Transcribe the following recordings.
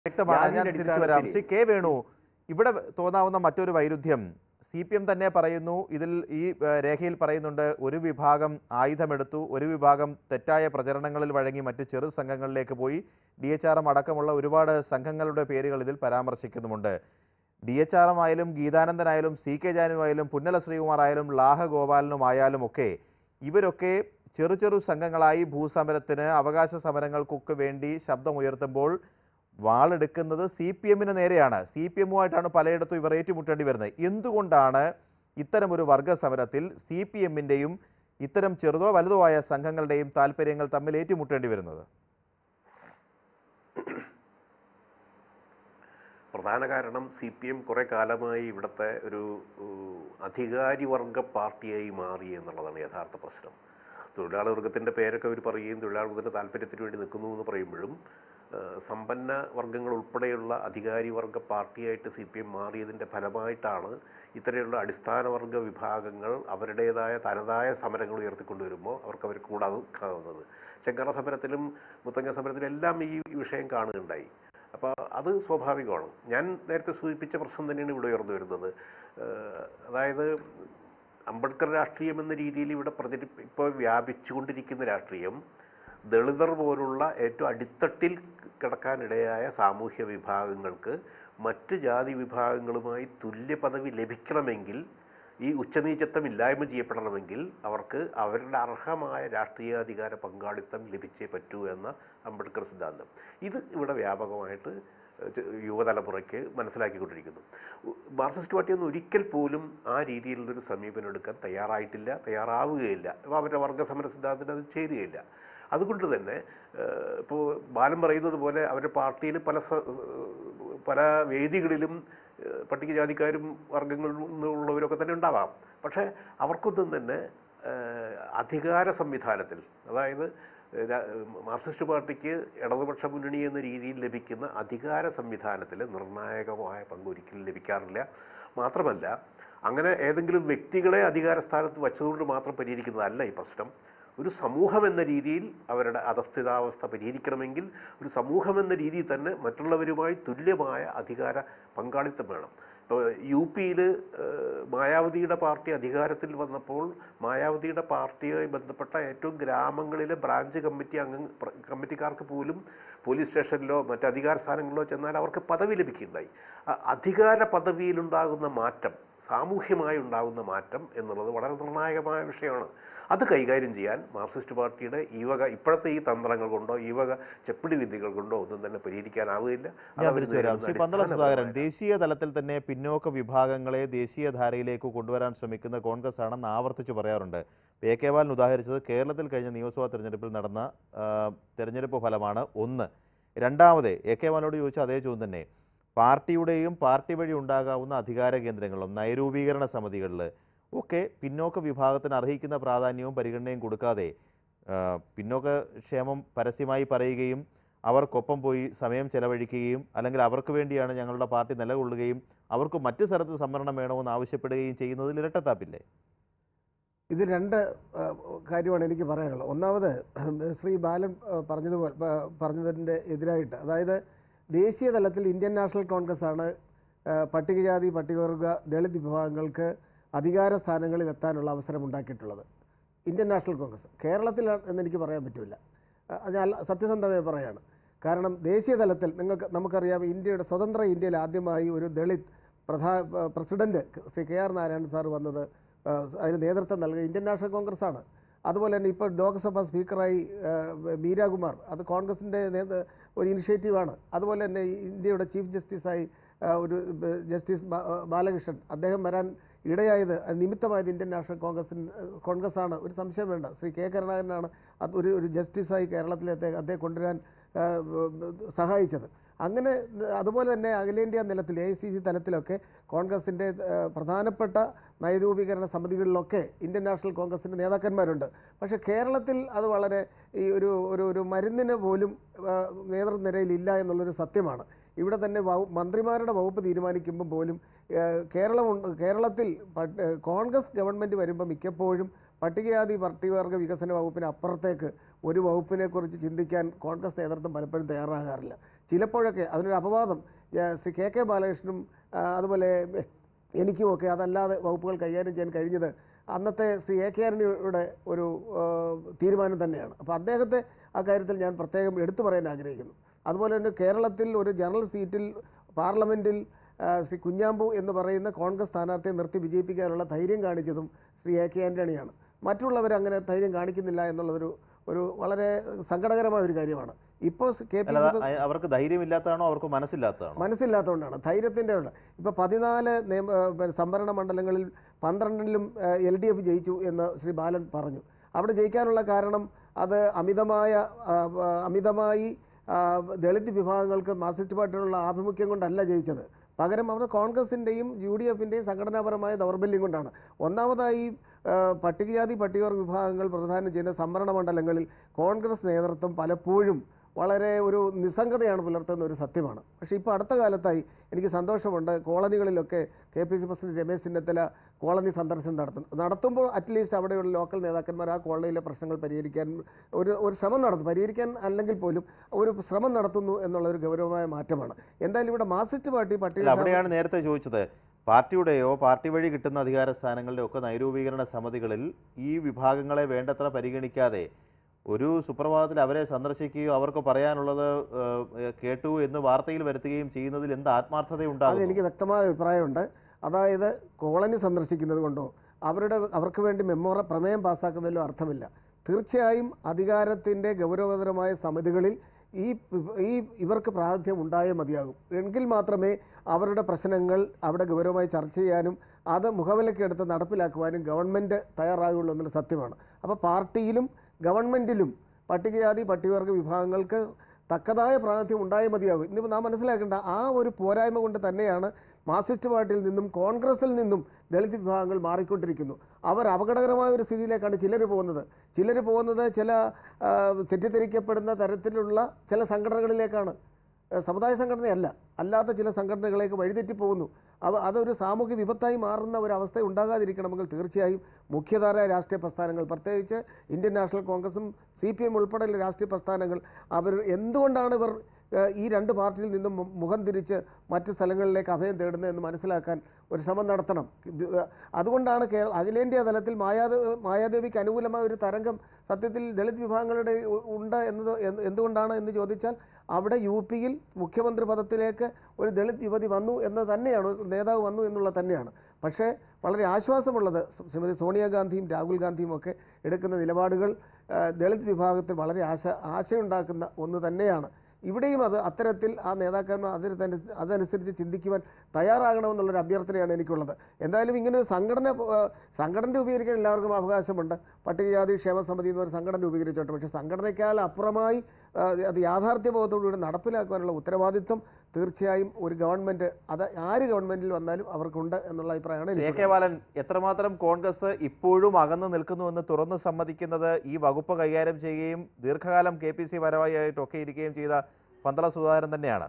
വ്യക്തമാണ് ഞാൻ ജാതിയുടെ തിരിച്ചു വരാം അടിസ്ഥാനത്തിൽ ശ്രീ കെ വേണു ഇവിടെ തോന്നാവുന്ന മറ്റൊരു വൈരുദ്ധ്യം സി പി എം തന്നെ പറയുന്നു ഇതിൽ ഈ ഏഹ്, രേഖയിൽ പറയുന്നുണ്ട് ഒരു വിഭാഗം ആയുധമെടുത്തു ഒരു വിഭാഗം തെറ്റായ പ്രചരണങ്ങളിൽ വഴങ്ങി മറ്റ് ചെറു സംഘങ്ങളിലേക്ക് പോയി ഡി എച്ച് ആർ എം അടക്കമുള്ള ഒരുപാട് സംഘങ്ങളുടെ പേരുകൾ ഇതിൽ പരാമർശിക്കുന്നുമുണ്ട് ഡി എച്ച് ആർ എം ആയാലും ഗീതാനന്ദനായാലും സി കെ ജാനുവായാലും പുന്നല ശ്രീകുമാർ ആയാലും ലാഹ ഗോപാലനുമായാലും ഒക്കെ ഇവരൊക്കെ ചെറു ചെറു സംഘങ്ങളായി ഭൂസമരത്തിന് അവകാശ സമരങ്ങൾക്കൊക്കെ വേണ്ടി ശബ്ദമുയർത്തുമ്പോൾ വാളെടുക്കുന്നത് സി പി എമ്മിന് നേരെയാണ് സി പി എമ്മുമായിട്ടാണ് പലയിടത്തും ഇവർ ഏറ്റുമുട്ടേണ്ടി വരുന്നത് എന്തുകൊണ്ടാണ് ഇത്തരമൊരു വർഗ സമരത്തിൽ സി പി എമ്മിൻ്റെയും ഇത്തരം ചെറുതോ വലുതോ ആയ സംഘങ്ങളുടെയും താല്പര്യങ്ങൾ തമ്മിൽ ഏറ്റുമുട്ടേണ്ടി വരുന്നത് പ്രധാന കാരണം സി പി എം കുറെ കാലമായി ഇവിടുത്തെ ഒരു ഏഹ്, അധികാരി വർഗ പാർട്ടിയായി മാറി എന്നുള്ളതാണ് യഥാർത്ഥ പ്രശ്നം തൊഴിലാളി വർഗത്തിൻ്റെ പേരൊക്കെ അവർ പറയുകയും തൊഴിലാളി വർഗത്തിൻ്റെ താല്പര്യത്തിന് വേണ്ടി നിൽക്കുന്നു എന്ന് പറയുമ്പോഴും ഏഹ്, സമ്പന്ന വർഗങ്ങൾ ഉൾപ്പെടെയുള്ള അധികാരി വർഗ പാർട്ടിയായിട്ട് സി പി എം മാറിയതിൻ്റെ ഫലമായിട്ടാണ് ഇത്തരത്തിലുള്ള അടിസ്ഥാന വർഗ വിഭാഗങ്ങൾ അവരുടേതായ തനതായ സമരങ്ങൾ ഉയർത്തിക്കൊണ്ടുവരുമ്പോൾ അവർക്ക് അവർ കൂടാതെ നിൽക്കാവുന്നത് ചെങ്കറ സമരത്തിലും മുത്തങ്ങ സമരത്തിലും എല്ലാം ഈ വിഷയം കാണുകയുണ്ടായി അപ്പോൾ അത് സ്വാഭാവികമാണ് ഞാൻ നേരത്തെ സൂചിപ്പിച്ച പ്രശ്നം തന്നെയാണ് ഇവിടെ ഉയർന്നു വരുന്നത് ഏഹ് അതായത് അംബേദ്കർ രാഷ്ട്രീയം എന്ന രീതിയിൽ ഇവിടെ പ്രചരി ഇപ്പോൾ വ്യാപിച്ചുകൊണ്ടിരിക്കുന്ന രാഷ്ട്രീയം ദളിതർ പോലുള്ള ഏറ്റവും അടിത്തട്ടിൽ കിടക്കാനിടയായ സാമൂഹ്യ വിഭാഗങ്ങൾക്ക് മറ്റ് ജാതി വിഭാഗങ്ങളുമായി തുല്യ പദവി ലഭിക്കണമെങ്കിൽ ഈ ഉച്ചനീചത്വം ഇല്ലായ്മ ചെയ്യപ്പെടണമെങ്കിൽ അവർക്ക് അവരുടെ അർഹമായ രാഷ്ട്രീയാധികാര പങ്കാളിത്തം ലഭിച്ചേ പറ്റൂ എന്ന അംബേദ്കർ സിദ്ധാന്തം ഇത് ഇവിടെ വ്യാപകമായിട്ട് ഏഹ് യുവതലമുറയ്ക്ക് മനസ്സിലാക്കിക്കൊണ്ടിരിക്കുന്നു ഉ- മാർക്സിസ്റ്റ് പാർട്ടി ഒന്നും ഒരിക്കൽ പോലും ആ രീതിയിലുള്ളൊരു സമീപനം എടുക്കാൻ തയ്യാറായിട്ടില്ല തയ്യാറാവുകയില്ല അപ്പോൾ അവരുടെ വർഗസമര സിദ്ധാന്തത്തിന് അത് ചേരുകയില്ല അതുകൊണ്ട് തന്നെ ഏഹ് ഇപ്പോൾ ബാലൻ പറയുന്നത് പോലെ അവരുടെ പാർട്ടിയിൽ പല സ- പല വേദികളിലും ഏഹ് പട്ടികജാതിക്കാരും വർഗങ്ങളിൽ നിന്നുള്ളവരൊക്കെ തന്നെ ഉണ്ടാവാം പക്ഷേ അവർക്കൊന്നും തന്നെ ഏഹ് അധികാര സംവിധാനത്തിൽ അതായത് രാ- മാർക്സിസ്റ്റ് പാർട്ടിക്ക് ഇടതുപക്ഷ മുന്നണി എന്ന രീതിയിൽ ലഭിക്കുന്ന അധികാര സംവിധാനത്തിൽ നിർണായകമായ പങ്ക് ഒരിക്കലും ലഭിക്കാറില്ല മാത്രമല്ല അങ്ങനെ ഏതെങ്കിലും വ്യക്തികളെ അധികാര സ്ഥാനത്ത് വച്ചതുകൊണ്ട് മാത്രം പരിഹരിക്കുന്നതല്ല ഈ പ്രശ്നം ഒരു സമൂഹം എന്ന രീതിയിൽ അവരുടെ അധസ്ഥിതാവസ്ഥ പരിഹരിക്കണമെങ്കിൽ ഒരു സമൂഹം എന്ന രീതിയിൽ തന്നെ മറ്റുള്ളവരുമായി തുല്യമായ അധികാര പങ്കാളിത്തം വേണം ഇപ്പോൾ യു പിയിൽ മായാവതിയുടെ പാർട്ടി അധികാരത്തിൽ വന്നപ്പോൾ മായാവതിയുടെ പാർട്ടിയുമായി ബന്ധപ്പെട്ട ഏറ്റവും ഗ്രാമങ്ങളിലെ ബ്രാഞ്ച് കമ്മിറ്റി അംഗ പ്ര- കമ്മിറ്റിക്കാർക്ക് പോലും പോലീസ് സ്റ്റേഷനിലോ മറ്റ് അധികാര സ്ഥാനങ്ങളിലോ ചെന്നാൽ അവർക്ക് പദവി ലഭിക്കുകയുണ്ടായി അ- അധികാര പദവിയിലുണ്ടാകുന്ന മാറ്റം സാമൂഹ്യമായി ഉണ്ടാകുന്ന മാറ്റം എന്നുള്ളത് വളരെ നിർണായകമായ വിഷയമാണ് അത് കൈകാര്യം ചെയ്യാൻ മാർക്സിസ്റ്റ് പാർട്ടിയുടെ ഈ വക ഇപ്പോഴത്തെ ഈ തന്ത്രങ്ങൾ കൊണ്ടോ ഈ വക ചെപ്പിടി വിദ്യകൾ കൊണ്ടോ ഒന്നും തന്നെ പരിഹരിക്കാനാവുകയില്ല അത് ഞാൻ അവർ തിരിച്ചു വരാം നേരിടുന്ന ശ്രീ പന്തള സുധാകരൻ അടിസ്ഥാനപരമായ- ദേശീയ തലത്തിൽ തന്നെ പിന്നോക്ക വിഭാഗങ്ങളെ ദേശീയ ധാരയിലേക്ക് കൊണ്ടുവരാൻ ശ്രമിക്കുന്ന കോൺഗ്രസ് ആണെന്ന് ആവർത്തിച്ചു പറയാറുണ്ട് എ കെ ബാലൻ ഉദാഹരിച്ചത് കേരളത്തിൽ കഴിഞ്ഞ നിയമസഭാ തെരഞ്ഞെടുപ്പിൽ നടന്ന ആ, തെരഞ്ഞെടുപ്പ് ഫലമാണ് ഒന്ന് രണ്ടാമത് എ കെ ബാലനോട് ചോദിച്ച അതേ ചോദ്യം തന്നെ പാർട്ടിയുടെയും പാർട്ടി വഴി ഉണ്ടാകാവുന്ന അധികാര കേന്ദ്രങ്ങളും നയരൂപീകരണ സമിതികളിൽ ഒക്കെ പിന്നോക്ക വിഭാഗത്തിന് അർഹിക്കുന്ന പ്രാധാന്യവും പരിഗണനയും കൊടുക്കാതെ ആ, പിന്നോക്ക ക്ഷേമം പരസ്യമായി പറയുകയും അവർക്കൊപ്പം പോയി സമയം ചെലവഴിക്കുകയും അല്ലെങ്കിൽ അവർക്ക് വേണ്ടിയാണ് ഞങ്ങളുടെ പാർട്ടി നിലകൊള്ളുകയും അവർക്ക് മറ്റു സ്ഥലത്ത് സംവരണം വേണമെന്ന് ആവശ്യപ്പെടുകയും ചെയ്യുന്നതിൽ ഇരട്ടത്താപ്പില്ലേ ഇത് രണ്ട് ആ, കാര്യമാണ് എനിക്ക് പറയാനുള്ളത് ഒന്നാമത് ശ്രീ ബാലൻ ആ, പറഞ്ഞതുപോലെ പ- പറഞ്ഞതിൻ്റെ എതിരായിട്ട് അതായത് ദേശീയ തലത്തിൽ ഇന്ത്യൻ നാഷണൽ കോൺഗ്രസ് ആണ് ആ, പട്ടികജാതി പട്ടികവർഗ ദളിത് വിഭാഗങ്ങൾക്ക് അധികാര സ്ഥാനങ്ങളിൽ എത്താനുള്ള അവസരം ഉണ്ടാക്കിയിട്ടുള്ളത് ഇന്ത്യൻ നാഷണൽ കോൺഗ്രസ് കേരളത്തിൽ എന്നെനിക്ക് പറയാൻ പറ്റില്ല അത് ഞാൻ സത്യസന്ധമായി പറയാണ് കാരണം ദേശീയ തലത്തിൽ നിങ്ങൾക്ക് നമുക്കറിയാം ഇന്ത്യയുടെ സ്വതന്ത്ര ഇന്ത്യയിൽ ആദ്യമായി ഒരു ദളിത് പ്രധാ president Shri K R Narayanan sir വന്നത് ആ, അതിന് നേതൃത്വം നൽകിയ ഇന്ത്യൻ നാഷണൽ കോൺഗ്രസ് ആണ് അതുപോലെ തന്നെ ഇപ്പോൾ ലോക്സഭാ സ്പീക്കറായി ആ, മീരാകുമാർ അത് കോൺഗ്രസിൻ്റെ നേതൃ ഒരു ഇനിഷ്യേറ്റീവാണ് അതുപോലെ തന്നെ ഈ ഇന്ത്യയുടെ ചീഫ് ജസ്റ്റിസായി ആ, ഒരു ബ- ജസ്റ്റിസ് ബാ- ബാലകൃഷ്ണൻ അദ്ദേഹം വരാൻ ഇടയായത് അത് നിമിത്തമായത് ഇന്ത്യൻ നാഷണൽ കോൺഗ്രസിന് കോൺഗ്രസ് ആണ് ഒരു സംശയം വേണ്ട ശ്രീ കെ കരുണാകരനാണ് അത് ഒരു ഒരു ജസ്റ്റിസായി കേരളത്തിലെ അദ്ദേഹം അദ്ദേഹം കൊണ്ടുവരാൻ ആ, ബ- ബ- സഹായിച്ചത് അങ്ങനെ അതുപോലെ തന്നെ അഖിലേന്ത്യാ നിലത്തിൽ എ ഐ സി സി തലത്തിലൊക്കെ കോൺഗ്രസിൻ്റെ ആ, പ്രധാനപ്പെട്ട നയരൂപീകരണ സമിതികളിലൊക്കെ ഇന്ത്യൻ നാഷണൽ കോൺഗ്രസിൻ്റെ നേതാക്കന്മാരുണ്ട് പക്ഷേ കേരളത്തിൽ അത് വളരെ ഈ ഒരു ഒരു ഒരു മരുന്നിന് പോലും ആ, നേതൃനിരയിലില്ല എന്നുള്ളൊരു സത്യമാണ് ഇവിടെ തന്നെ വകു മന്ത്രിമാരുടെ വകുപ്പ് തീരുമാനിക്കുമ്പോൾ പോലും ആ, കേരളം കേരളത്തിൽ പട്ട്- കോൺഗ്രസ് ഗവൺമെൻറ് വരുമ്പോൾ മിക്കപ്പോഴും പട്ടികജാതി പട്ടികവർഗ വികസന വകുപ്പിന് അപ്പുറത്തേക്ക് ഒരു വകുപ്പിനെ കുറിച്ച് ചിന്തിക്കാൻ കോൺഗ്രസ് നേതൃത്വം പലപ്പോഴും തയ്യാറാകാറില്ല ചിലപ്പോഴൊക്കെ അതിനൊരു അപവാദം ഏഹ് ശ്രീ കെ കെ ബാലകൃഷ്ണനും ആ, അതുപോലെ എനിക്കുമൊക്കെ അതല്ലാതെ വകുപ്പുകൾ കൈകാര്യം ചെയ്യാൻ കഴിഞ്ഞത് അന്നത്തെ ശ്രീ എ കെ ആന്റണിയുടെ ഒരു ആ, തീരുമാനം തന്നെയാണ് അപ്പോൾ അദ്ദേഹത്തെ ആ കാര്യത്തിൽ ഞാൻ പ്രത്യേകം എടുത്തു പറയാൻ ആഗ്രഹിക്കുന്നു അതുപോലെ തന്നെ കേരളത്തിൽ ഒരു ജനറൽ സീറ്റിൽ പാർലമെൻറ്റിൽ ആ, ശ്രീ കുഞ്ഞാമ്പു എന്ന് പറയുന്ന കോൺഗ്രസ് സ്ഥാനാർത്ഥിയെ നിർത്തി വിജയിപ്പിക്കാനുള്ള ധൈര്യം കാണിച്ചതും ശ്രീ എ കെ ആൻ്റണിയാണ് മറ്റുള്ളവർ അങ്ങനെ ധൈര്യം കാണിക്കുന്നില്ല എന്നുള്ളതൊരു ഒരു വളരെ സങ്കടകരമായ ഒരു കാര്യമാണ് ഇപ്പോൾ കെ പി അല്ലാതെ സി അയ- അവർക്ക് ധൈര്യമില്ലാത്തതാണോ അവർക്ക് മനസ്സില്ലാത്തതാണോ മനസ്സില്ലാത്തതുകൊണ്ടാണ് ധൈര്യത്തിൻ്റെ ഉള്ള ഇപ്പോൾ പതിനാല് നിയമ ഏഹ് പിന്നെ സംവരണ മണ്ഡലങ്ങളിൽ പന്ത്രണ്ടിലും എൽ ഡി എഫ് ജയിച്ചു എന്ന് ശ്രീ ബാലൻ പറഞ്ഞു അവിടെ ജയിക്കാനുള്ള കാരണം അത് അമിതമായ ആ, ആ, അമിതമായി ആ, ദളിത് വിഭാഗങ്ങൾക്ക് മാർക്സിസ്റ്റ് പാർട്ടിയുള്ള ആഭിമുഖ്യം കൊണ്ടല്ല ജയിച്ചത് പകരം അവിടെ കോൺഗ്രസിൻ്റെയും യു ഡി എഫിൻ്റെയും സംഘടനാപരമായ ദൗർബല്യം കൊണ്ടാണ് ഒന്നാമതായി ആ, പട്ടികജാതി പട്ടികവർഗ വിഭാഗങ്ങൾ പ്രധാനം ചെയ്യുന്ന സംവരണ മണ്ഡലങ്ങളിൽ കോൺഗ്രസ് നേതൃത്വം പലപ്പോഴും വളരെ ഒരു നിസ്സംഗതയാണ് പുലർത്തുന്ന ഒരു സത്യമാണ് പക്ഷേ ഇപ്പോൾ അടുത്ത കാലത്തായി എനിക്ക് സന്തോഷമുണ്ട് കോളനികളിലൊക്കെ K P C president Ramesh Chennithala കോളനി സന്ദർശനം നടത്തുന്നു നടത്തുമ്പോൾ അറ്റ്ലീസ്റ്റ് അവിടെയുള്ള ലോക്കൽ നേതാക്കന്മാർ ആ കോളനിയിലെ പ്രശ്നങ്ങൾ പരിഹരിക്കാൻ ഒരു ഒരു ശ്രമം നടത്തും പരിഹരിക്കാൻ അല്ലെങ്കിൽ പോലും ഒരു ശ്രമം നടത്തുന്നു എന്നുള്ള ഒരു ഗൗരവമായ മാറ്റമാണ് എന്തായാലും ഇവിടെ മാർക്സിസ്റ്റ് പാർട്ടി അല്ല പട്ടിക അവിടെയാണ് നേരത്തെ ചോദിച്ചത് പാർട്ടിയുടെയോ പാർട്ടി വഴി കിട്ടുന്ന അധികാര സ്ഥാനങ്ങളുടെയോ ഒക്കെ നൈരൂപീകരണ സമിതികളിൽ ഈ വിഭാഗങ്ങളെ വേണ്ടത്ര പരിഗണിക്കാതെ ഒരു സുപ്രഭാതത്തിൽ അവരെ സന്ദർശിക്കുകയോ അവർക്ക് പറയാനുള്ളത് ഏഹ്, കേട്ടു എന്ന് വാർത്തയിൽ വരുത്തുകയും ചെയ്യുന്നതിൽ എന്ത് അത് ആത്മാർത്ഥതയുണ്ടാകും എനിക്ക് വ്യക്തമായ അഭിപ്രായമുണ്ട് അതായത് കോളനി സന്ദർശിക്കുന്നത് കൊണ്ടോ അവരുടെ അവർക്ക് വേണ്ടി മെമ്മോറ പ്രമേയം പാസ്സാക്കുന്നതിലോ അർത്ഥമില്ല തീർച്ചയായും അധികാരത്തിൻ്റെ ഗൗരവതരമായ സമിതികളിൽ ഈ ഈ ഇവർക്ക് പ്രാതിനിധ്യം ഉണ്ടായേ മതിയാകും എങ്കിൽ മാത്രമേ അവരുടെ പ്രശ്നങ്ങൾ അവിടെ ഗൗരവമായി ചർച്ച ചെയ്യാനും അത് മുഖവിലക്കെടുത്ത് നടപ്പിലാക്കുവാനും ഗവൺമെൻറ് തയ്യാറാകുള്ളൂ എന്നുള്ള സത്യമാണ് അപ്പോൾ പാർട്ടിയിലും ഗവൺമെൻറ്റിലും പട്ടികജാതി പട്ടികവർഗ വിഭാഗങ്ങൾക്ക് തക്കതായ പ്രാതിനിധ്യം ഉണ്ടായേ മതിയാകും ഇന്നിപ്പോൾ നാം മനസ്സിലാക്കേണ്ട ആ ഒരു പോരായ്മ കൊണ്ട് തന്നെയാണ് മാർക്സിസ്റ്റ് പാർട്ടിയിൽ നിന്നും കോൺഗ്രസിൽ നിന്നും ദളിത് വിഭാഗങ്ങൾ മാറിക്കൊണ്ടിരിക്കുന്നു അവർ അപകടകരമായ ഒരു സ്ഥിതിയിലേക്കാണ് ചിലർ പോകുന്നത് ചിലർ പോകുന്നത് ചില ആ, തെറ്റിദ്ധരിക്കപ്പെടുന്ന തരത്തിലുള്ള ചില സംഘടനകളിലേക്കാണ് ഏഹ് സമുദായ സംഘടനയല്ല അല്ലാത്ത ചില സംഘടനകളിലേക്ക് വഴിതെറ്റി പോകുന്നു അവ അതൊരു സാമൂഹ്യ വിപത്തായി മാറുന്ന ഒരു അവസ്ഥ ഉണ്ടാകാതിരിക്കണമെങ്കിൽ തീർച്ചയായും മുഖ്യധാര രാഷ്ട്രീയ പ്രസ്ഥാനങ്ങൾ പ്രത്യേകിച്ച് ഇന്ത്യൻ നാഷണൽ കോൺഗ്രസും സി പി എം ഉൾപ്പെടെയുള്ള രാഷ്ട്രീയ പ്രസ്ഥാനങ്ങൾ അവർ എന്തുകൊണ്ടാണ് ഇവർ ഏഹ് ഈ രണ്ട് പാർട്ടിയിൽ നിന്നും മു- മുഖം തിരിച്ച് മറ്റ് സ്ഥലങ്ങളിലേക്ക് അഭയം തേടുന്നതെന്ന് മനസ്സിലാക്കാൻ ഒരു ശ്രമം നടത്തണം ഇത് ഏഹ് അതുകൊണ്ടാണ് കേരള അഖിലേന്ത്യാ തലത്തിൽ മായാദേ മായാദേവിക്ക് അനുകൂലമായ ഒരു തരംഗം സത്യത്തിൽ ദളിത് വിഭാഗങ്ങളുടെ ഉ- ഉണ്ട് എന്നത് എന്ത് എന്തുകൊണ്ടാണ് എന്ന് ചോദിച്ചാൽ അവിടെ യു പിയിൽ മുഖ്യമന്ത്രി പദത്തിലേക്ക് ഒരു ദളിത് യുവതി വന്നു എന്ന് തന്നെയാണ് നേതാവ് വന്നു എന്നുള്ളത് തന്നെയാണ് പക്ഷേ വളരെ ആശ്വാസമുള്ളത് ശ്രീ- ശ്രീമതി സോണിയാഗാന്ധിയും രാഹുൽ ഗാന്ധിയും ഒക്കെ എടുക്കുന്ന നിലപാടുകൾ ആ, ദളിത് വിഭാഗത്തിൽ വളരെ ആശ ആശയുണ്ടാക്കുന്ന ഒന്ന് തന്നെയാണ് ഇവിടെയും അത് അത്തരത്തിൽ ആ നേതാക്കന്മാർ അതിന് തന്നെ അതനുസരിച്ച് ചിന്തിക്കുവാൻ തയ്യാറാകണമെന്നുള്ളൊരു അഭ്യർത്ഥനയാണ് എനിക്കുള്ളത് എന്തായാലും ഇങ്ങനെ ഒരു സംഘടന ആ, സംഘടന രൂപീകരിക്കാൻ എല്ലാവർക്കും അവകാശമുണ്ട് പട്ടികജാതി ക്ഷേമ സമിതി എന്ന് ഒരു സംഘടന രൂപീകരിച്ചോട്ടെ പക്ഷേ സംഘടനയ്ക്കാൾ അപ്പുറമായി ആ, അത് യാഥാർത്ഥ്യബോധത്തോടുകൂടി നടപ്പിലാക്കുവാനുള്ള ഉത്തരവാദിത്വം തീർച്ചയായും ഒരു ഗവൺമെൻറ് അത് ആര് ഗവൺമെൻറ്റിൽ വന്നാലും അവർക്കുണ്ട് എന്നുള്ള അഭിപ്രായമാണ് എ എനിക്ക് കെ ബാലൻ എത്രമാത്രം കോൺഗ്രസ് ഇപ്പോഴും അകന്നു നിൽക്കുന്നുവെന്ന് തുറന്നു സമ്മതിക്കുന്നത് ഈ വകുപ്പ് കൈകാര്യം ചെയ്യുകയും ദീർഘകാലം കെ പി സി പരമായിട്ടൊക്കെ ഇരിക്കുകയും ചെയ്ത പന്തള സുധാകരൻ തന്നെയാണ്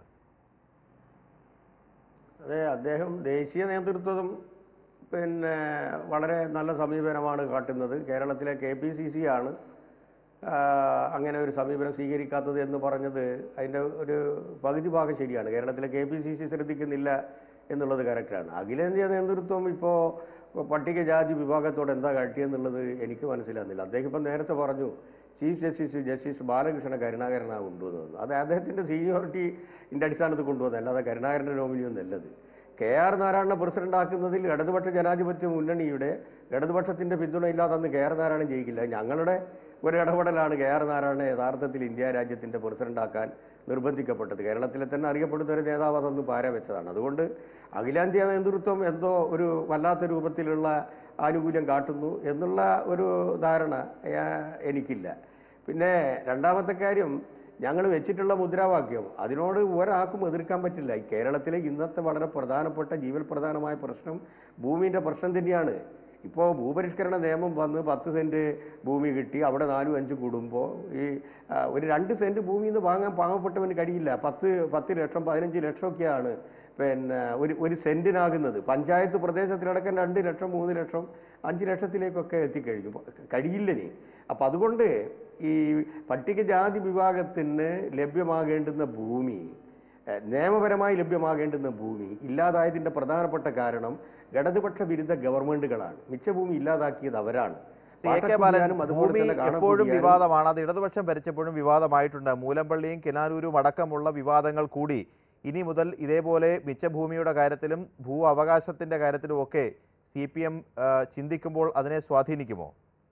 അതെ അദ്ദേഹം ദേശീയ നേതൃത്വം പിന്നെ വളരെ നല്ല സമീപനമാണ് കാട്ടുന്നത് കേരളത്തിലെ കെ പി സി സി ആണ് ആ, അങ്ങനെ ഒരു സമീപനം സ്വീകരിക്കാത്തത് എന്ന് പറഞ്ഞത് അതിൻ്റെ ഒരു പകുതി ഭാഗം ശരിയാണ് കേരളത്തിലെ കെ പി സി സി ശ്രദ്ധിക്കുന്നില്ല എന്നുള്ളത് കറക്റ്റാണ് അഖിലേന്ത്യാ നേതൃത്വം ഇപ്പോൾ പട്ടികജാതി വിഭാഗത്തോട് എന്താ കാട്ടിയെന്നുള്ളത് എനിക്ക് മനസ്സിലാകുന്നില്ല അദ്ദേഹം ഇപ്പം നേരത്തെ പറഞ്ഞു ചീഫ് ജസ്റ്റിസ് ജസ്റ്റിസ് ബാലകൃഷ്ണ കരുണാകരനാണ് കൊണ്ടുവന്നത് അത് അദ്ദേഹത്തിൻ്റെ സീനിയോറിറ്റിൻ്റെ അടിസ്ഥാനത്തിൽ കൊണ്ടുവന്നത് അല്ലാതെ കരുണാകരൻ്റെ നോമിനിയൊന്നും അല്ലത് കെ ആർ നാരായണനെ പ്രസിഡന്റ് ആക്കുന്നതിൽ ഇടതുപക്ഷ ജനാധിപത്യ മുന്നണിയുടെ ഇടതുപക്ഷത്തിന്റെ പിന്തുണയില്ലാതെ അന്ന് കെ ആർ നാരായണൻ ജയിക്കില്ല ഞങ്ങളുടെ ഒരു ഇടപെടലാണ് കെ ആർ നാരായണനെ യഥാർത്ഥത്തിൽ ഇന്ത്യ രാജ്യത്തിന്റെ പ്രസിഡന്റ് ആക്കാൻ നിർബന്ധിക്കപ്പെട്ടത് കേരളത്തിലെ തന്നെ അറിയപ്പെടുന്ന ഒരു നേതാവ് അതൊന്ന് പാര വെച്ചതാണ് അതുകൊണ്ട് അഖിലേന്ത്യാ നേതൃത്വം എന്തോ ഒരു വല്ലാത്ത രൂപത്തിലുള്ള ആനുകൂല്യം കാട്ടുന്നു എന്നുള്ള ഒരു ധാരണ ആ, എനിക്കില്ല പിന്നെ രണ്ടാമത്തെ കാര്യം ഞങ്ങൾ വെച്ചിട്ടുള്ള മുദ്രാവാക്യം അതിനോട് ഒരാൾക്കും എതിർക്കാൻ പറ്റില്ല ഈ കേരളത്തിലെ ഇന്നത്തെ വളരെ പ്രധാനപ്പെട്ട ജീവൽ പ്രധാനമായ പ്രശ്നം ഭൂമിൻ്റെ പ്രശ്നം തന്നെയാണ് ഇപ്പോൾ ഭൂപരിഷ്കരണ നിയമം വന്ന് പത്ത് സെൻറ്റ് ഭൂമി കിട്ടി അവിടെ നാലും അഞ്ച് കൂടുമ്പോൾ ഈ ആ, ഒരു രണ്ട് സെൻറ്റ് ഭൂമിയിൽ നിന്ന് വാങ്ങാൻ പാവപ്പെട്ടവന് കഴിയില്ല പത്ത് പത്ത് ലക്ഷം പതിനഞ്ച് ലക്ഷമൊക്കെയാണ് പിന്നെ ഒരു ഒരു സെൻറ്റിനാകുന്നത് പഞ്ചായത്ത് പ്രദേശത്തിലടക്കം രണ്ട് ലക്ഷം മൂന്ന് ലക്ഷം അഞ്ച് ലക്ഷത്തിലേക്കൊക്കെ എത്തിക്കഴിഞ്ഞു കഴിയില്ലനി അപ്പം അതുകൊണ്ട് ഈ പട്ടികജാതി വിഭാഗത്തിന് ലഭ്യമാകേണ്ടുന്ന ഭൂമി ഏഹ്, നിയമപരമായി ലഭ്യമാകേണ്ടുന്ന ഭൂമി ഇല്ലാതായതിൻ്റെ പ്രധാനപ്പെട്ട കാരണം ഇടതുപക്ഷ വിരുദ്ധ ഗവൺമെന്റുകളാണ് മിച്ചഭൂമി ഇല്ലാതാക്കിയത് അവരാണ് എ കെ ബാലൻ പാട്ടക്കുടിയാനും അതുപോലെ ഭൂമി തന്നെ എപ്പോഴും കാണക്കുടിയാനും വിവാദമാണ് അത് ഇടതുപക്ഷം ഭരിച്ചപ്പോഴും വിവാദമായിട്ടുണ്ട് മൂലമ്പള്ളിയും കിനാലൂരും അടക്കമുള്ള വിവാദങ്ങൾ കൂടി ഇനി മുതൽ ഇതേപോലെ മിച്ചഭൂമിയുടെ കാര്യത്തിലും ഭൂ അവകാശത്തിന്റെ കാര്യത്തിലും ഒക്കെ സി പി എം ചിന്തിക്കുമ്പോൾ അതിനെ സ്വാധീനിക്കുമോ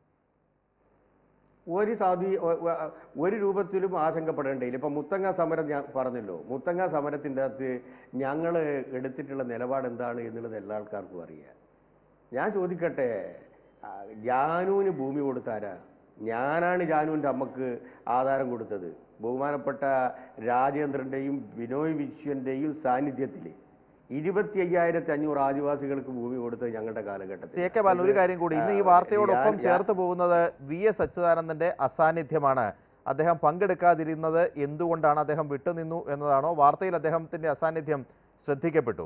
ഒരു സാധി ഒ- ഒ- ഒരു രൂപത്തിലും ആശങ്കപ്പെടേണ്ടയില്ല ഇപ്പം മുത്തങ്ങ സമരം ഞാൻ പറഞ്ഞല്ലോ മുത്തങ്ങ സമരത്തിൻ്റെ അകത്ത് ഞങ്ങൾ എടുത്തിട്ടുള്ള നിലപാട് എന്താണ് എന്നുള്ളത് എല്ലാ ആൾക്കാർക്കും അറിയാം ഞാൻ ചോദിക്കട്ടെ ആ, ജാനുവിന് ഭൂമി കൊടുത്താരാ ഞാനാണ് ജാനുവിൻ്റെ അമ്മക്ക് ആധാരം കൊടുത്തത് ബഹുമാനപ്പെട്ട രാജേന്ദ്രൻ്റെയും ബിനോയ് വിശ്വൻ്റെയും സാന്നിധ്യത്തിൽ ഇരുപത്തി അയ്യായിരത്തി അഞ്ഞൂറ് ആദിവാസികൾക്ക് ഭൂമി കൊടുത്തത് ഞങ്ങളുടെ കാലഘട്ടത്തിൽ സി കെ ബാലൻ ഒരു കാര്യം കൂടി ഇന്ന് ഈ ആ, വാർത്തയോടൊപ്പം ഞാൻ- ചേർത്ത് പോകുന്നത് വി എസ് അച്യുതാനന്ദന്റെ അസാന്നിധ്യമാണ് അദ്ദേഹം പങ്കെടുക്കാതിരുന്നത് എന്തുകൊണ്ടാണ് അദ്ദേഹം വിട്ടുനിന്നു എന്നതാണോ വാർത്തയിൽ അദ്ദേഹത്തിന്റെ അസാന്നിധ്യം ശ്രദ്ധിക്കപ്പെട്ടു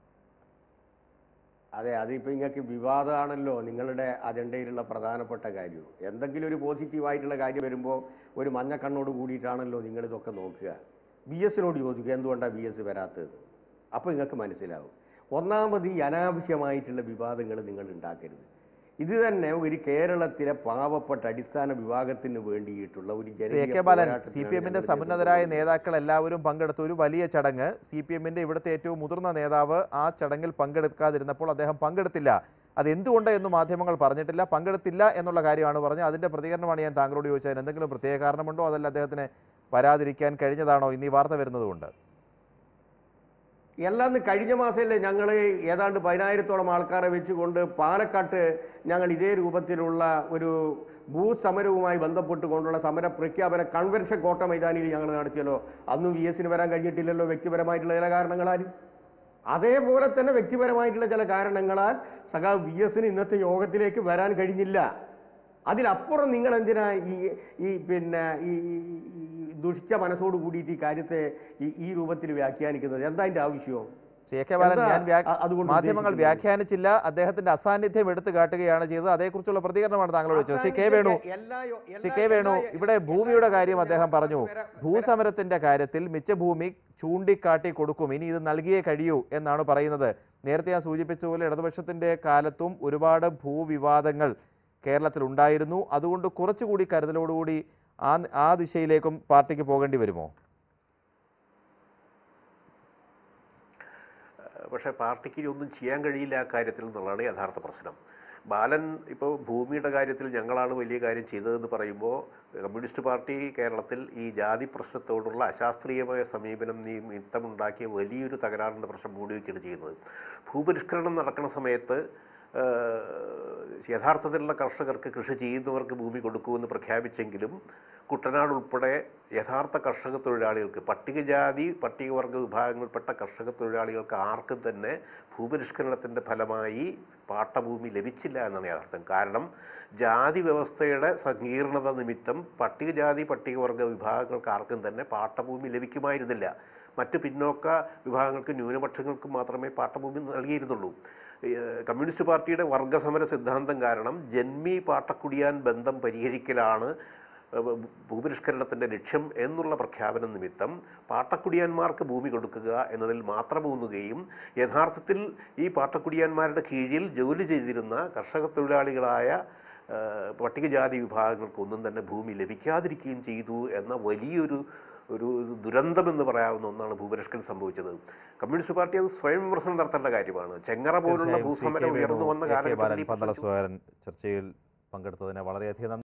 അതെ അതിപ്പോൾ നിങ്ങൾക്ക് വിവാദമാണല്ലോ നിങ്ങളുടെ അജണ്ടയിലുള്ള പ്രധാനപ്പെട്ട കാര്യം എന്തെങ്കിലും ഒരു പോസിറ്റീവായിട്ടുള്ള കാര്യം വരുമ്പോൾ ഒരു മഞ്ഞക്കണ്ണോട് കൂടിയിട്ടാണല്ലോ നിങ്ങൾ ഇതൊക്കെ നോക്കുക ബി എസിനോട് ചോദിക്കുക എന്തുകൊണ്ടാണ് ബി എസ് വരാത്തത് അപ്പോൾ നിങ്ങൾക്ക് മനസ്സിലാവും ഒന്നാമത് ഈ അനാവശ്യമായിട്ടുള്ള വിവാദങ്ങൾ നിങ്ങൾ ഉണ്ടാക്കരുത് ഇത് തന്നെ ഒരു കേരളത്തിലെ പാവപ്പെട്ട അടിസ്ഥാന വിഭാഗത്തിന് വേണ്ടിയിട്ടുള്ള ഒരു എ ജനകീയ കെ ബാലൻ പോരാട്ടത്തിനാണ് സി പി എമ്മിന്റെ ഞങ്ങൾ സമുന്നതരായ നേതൃത്വം നേതാക്കൾ എല്ലാവരും പങ്കെടുത്ത ഒരു വലിയ ചടങ്ങ് സി പി എമ്മിന്റെ ഇവിടുത്തെ ഏറ്റവും മുതിർന്ന നേതാവ് ആ ചടങ്ങിൽ പങ്കെടുക്കാതിരുന്നപ്പോൾ അദ്ദേഹം പങ്കെടുത്തില്ല അത് എന്തുകൊണ്ട് എന്ന് മാധ്യമങ്ങൾ പറഞ്ഞിട്ടില്ല പങ്കെടുത്തില്ല എന്നുള്ള കാര്യമാണ് പറഞ്ഞത് അതിന്റെ പ്രതികരണമാണ് ഞാൻ താങ്കളോട് ചോദിച്ചത് എന്തെങ്കിലും പ്രത്യേക കാരണമുണ്ടോ അതല്ല അദ്ദേഹത്തിന് വരാതിരിക്കാൻ കഴിഞ്ഞതാണോ ഇന്ന് ഈ വാർത്ത വരുന്നതുകൊണ്ട് എല്ലാം കഴിഞ്ഞ മാസമല്ലേ ഞങ്ങൾ ഏതാണ്ട് പതിനായിരത്തോളം ആൾക്കാരെ വെച്ചുകൊണ്ട് പാലക്കാട്ട് ഞങ്ങൾ ഇതേ രൂപത്തിലുള്ള ഒരു ഭൂസമരവുമായി ബന്ധപ്പെട്ടുകൊണ്ടുള്ള സമര പ്രഖ്യാപന കൺവെൻഷൻ കോട്ട മൈതാനിയിൽ ഞങ്ങൾ നടത്തിയല്ലോ അന്നും വി എസിന് വരാൻ കഴിഞ്ഞിട്ടില്ലല്ലോ വ്യക്തിപരമായിട്ടുള്ള ചില കാരണങ്ങളാൽ അതേപോലെ തന്നെ വ്യക്തിപരമായിട്ടുള്ള ചില കാരണങ്ങളാൽ സഖാവ് വി എസിന് ഇന്നത്തെ യോഗത്തിലേക്ക് വരാൻ കഴിഞ്ഞില്ല അതിലപ്പുറം നിങ്ങൾ എന്തിനാ ഈ ഈ പിന്നെ ഈ ഈ- ഈ ദുഷിച്ച മനസ്സോട് കൂടിയിട്ട് ഈ കാര്യത്തെ ഈ ഈ രൂപത്തിൽ വ്യാഖ്യാനിക്കുന്നത് എന്താ അതിന്റെ ആവശ്യം സി കെ ബാലൻ എന്താ ഞാൻ വ്യാ- അ- അതുകൊണ്ട് മാധ്യമങ്ങൾ ഉദ്ദേശിക്കുന്നത്? വ്യാഖ്യാനിച്ചില്ല അദ്ദേഹത്തിന്റെ അസാന്നിധ്യം എടുത്തു കാട്ടുകയാണ് ചെയ്തത് അതേക്കുറിച്ചുള്ള പ്രതികരണമാണ് താങ്കളോട് ചോദിച്ചത് ശ്രീ കെ വേണു എല്ലാ യോ- ശ്രീ എല്ലാ- കെ വേണു എല്ലാ- ഇവിടെ എല്ലാ ഭൂമിയുടെ കാര്യം യോഗത്തിലും അദ്ദേഹം ഞാൻ പറഞ്ഞു വരാ- ഭൂസമരത്തിന്റെ കാര്യത്തിൽ മിച്ചഭൂമി ചൂണ്ടിക്കാട്ടി കൊടുക്കും ഇനി ഇത് നൽകിയേ കഴിയൂ എന്നാണ് പറയുന്നത് നേരത്തെ ഞാൻ സൂചിപ്പിച്ചതുപോലെ ഇടതുപക്ഷത്തിന്റെ കാലത്തും ഒരുപാട് ഭൂവിവാദങ്ങൾ കേരളത്തിൽ ഉണ്ടായിരുന്നു അതുകൊണ്ട് കുറച്ചുകൂടി കരുതലോടുകൂടി ആ ആ ദിശയിലേക്കും പാർട്ടിക്ക് പോകേണ്ടി വരുമോ പക്ഷേ പാർട്ടിക്ക് ഇനി ഒന്നും ചെയ്യാൻ കഴിയില്ല ആ കാര്യത്തിൽ എന്നുള്ളതാണ് യഥാർത്ഥ പ്രശ്നം ബാലൻ ഇപ്പോൾ ഭൂമിയുടെ കാര്യത്തിൽ ഞങ്ങളാണ് വലിയ കാര്യം ചെയ്തതെന്ന് പറയുമ്പോൾ കമ്മ്യൂണിസ്റ്റ് പാർട്ടി കേരളത്തിൽ ഈ ജാതി പ്രശ്നത്തോടുള്ള അശാസ്ത്രീയമായ സമീപനം നിമിത്തമുണ്ടാക്കിയ വലിയൊരു തകരാറിൻ്റെ പ്രശ്നം മൂടിവെക്കുകയാണ് ചെയ്യുന്നത് ഭൂപരിഷ്കരണം നടക്കുന്ന സമയത്ത് ഏഹ്, യഥാർത്ഥത്തിലുള്ള കർഷകർക്ക് കൃഷി ചെയ്യുന്നവർക്ക് ഭൂമി കൊടുക്കുമെന്ന് പ്രഖ്യാപിച്ചെങ്കിലും കുട്ടനാട് ഉൾപ്പെടെ യഥാർത്ഥ കർഷക തൊഴിലാളികൾക്ക് പട്ടികജാതി പട്ടികവർഗ വിഭാഗങ്ങളിൽപ്പെട്ട കർഷക തൊഴിലാളികൾക്ക് ആർക്കും തന്നെ ഭൂപരിഷ്കരണത്തിൻ്റെ ഫലമായി പാട്ടഭൂമി ലഭിച്ചില്ല എന്നാണ് യാഥാർത്ഥ്യം കാരണം ജാതി വ്യവസ്ഥയുടെ സങ്കീർണത നിമിത്തം പട്ടികജാതി പട്ടികവർഗ വിഭാഗങ്ങൾക്ക് ആർക്കും തന്നെ പാട്ടഭൂമി ലഭിക്കുമായിരുന്നില്ല മറ്റ് പിന്നോക്ക വിഭാഗങ്ങൾക്ക് ന്യൂനപക്ഷങ്ങൾക്ക് മാത്രമേ പാട്ടഭൂമി നൽകിയിരുന്നുള്ളൂ ഏഹ് കമ്മ്യൂണിസ്റ്റ് പാർട്ടിയുടെ വർഗസമര സിദ്ധാന്തം കാരണം ജന്മി പാട്ടക്കുടിയാൻ ബന്ധം പരിഹരിക്കലാണ് ഏഹ് ഭൂപരിഷ്കരണത്തിൻ്റെ ലക്ഷ്യം എന്നുള്ള പ്രഖ്യാപനം നിമിത്തം പാട്ടക്കുടിയാന്മാർക്ക് ഭൂമി കൊടുക്കുക എന്നതിൽ മാത്രം ഊന്നുകയും യഥാർത്ഥത്തിൽ ഈ പാട്ടക്കുടിയാന്മാരുടെ കീഴിൽ ജോലി ചെയ്തിരുന്ന കർഷക തൊഴിലാളികളായ ഏഹ് പട്ടികജാതി വിഭാഗങ്ങൾക്കൊന്നും തന്നെ ഭൂമി ലഭിക്കാതിരിക്കുകയും ചെയ്തു എന്ന വലിയൊരു ഒരു ഒരു ദുരന്തമെന്ന് പറയാവുന്ന ഒന്നാണ് ഭൂപരിഷ്കരണം സംഭവിച്ചത് കമ്മ്യൂണിസ്റ്റ് പാർട്ടി അത് സ്വയം വിമർശനം നടത്തേണ്ട കാര്യമാണ് ചെങ്ങറ പോലുള്ള തീർച്ചയായും സി കെ ഭൂസമരം വേണു ഉയർന്നു വന്ന എ കെ ബാലൻ കാലഘട്ടത്തിൽ ഈ പന്തള പ്രശ്നം സുധാകരൻ ചർച്ചയിൽ പങ്കെടുത്തതിന് വളരെയധികം നന്ദി